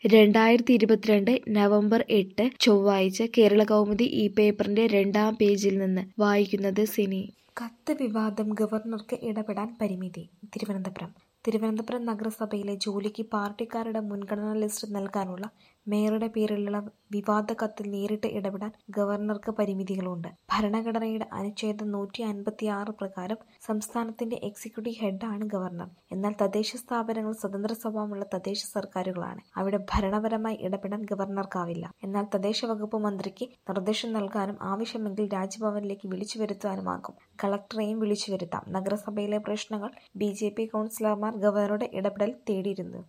രണ്ടായിരത്തി ഇരുപത്തിരണ്ട് നവംബർ എട്ട് ചൊവ്വാഴ്ച കേരളകൗമുദി ഈ പേപ്പറിന്റെ രണ്ടാം പേജിൽ നിന്ന് വായിക്കുന്നത് സിനി കത്ത് വിവാദം ഗവർണർക്ക് ഇടപെടാൻ പരിമിതി തിരുവനന്തപുരം തിരുവനന്തപുരം നഗരസഭയിലെ ജോലിക്ക് പാർട്ടിക്കാരുടെ മുൻഗണനാ ലിസ്റ്റ് നൽകാനുള്ള മേയറുടെ പേരിലുള്ള വിവാദ കത്തിൽ നേരിട്ട് ഇടപെടാൻ ഗവർണർക്ക് പരിമിതികളുണ്ട് ഭരണഘടനയുടെ അനുച്ഛേദം നൂറ്റി അൻപത്തിയാറ് പ്രകാരം സംസ്ഥാനത്തിന്റെ എക്സിക്യൂട്ടീവ് ഹെഡാണ് ഗവർണർ എന്നാൽ തദ്ദേശ സ്ഥാപനങ്ങൾ സ്വതന്ത്ര സ്വഭാവമുള്ള തദ്ദേശ സർക്കാരുകളാണ് അവിടെ ഭരണപരമായി ഇടപെടാൻ ഗവർണർക്കാവില്ല എന്നാൽ തദ്ദേശ വകുപ്പ് മന്ത്രിക്ക് നിർദ്ദേശം നൽകാനും ആവശ്യമെങ്കിൽ രാജ്ഭവനിലേക്ക് വിളിച്ചു വരുത്താനുമാകും കളക്ടറെയും വിളിച്ചു വരുത്താം നഗരസഭയിലെ പ്രശ്നങ്ങൾ ബി ജെ പി കൗൺസിലർമാർ ഗവർണറുടെ ഇടപെടൽ തേടിയിരുന്നു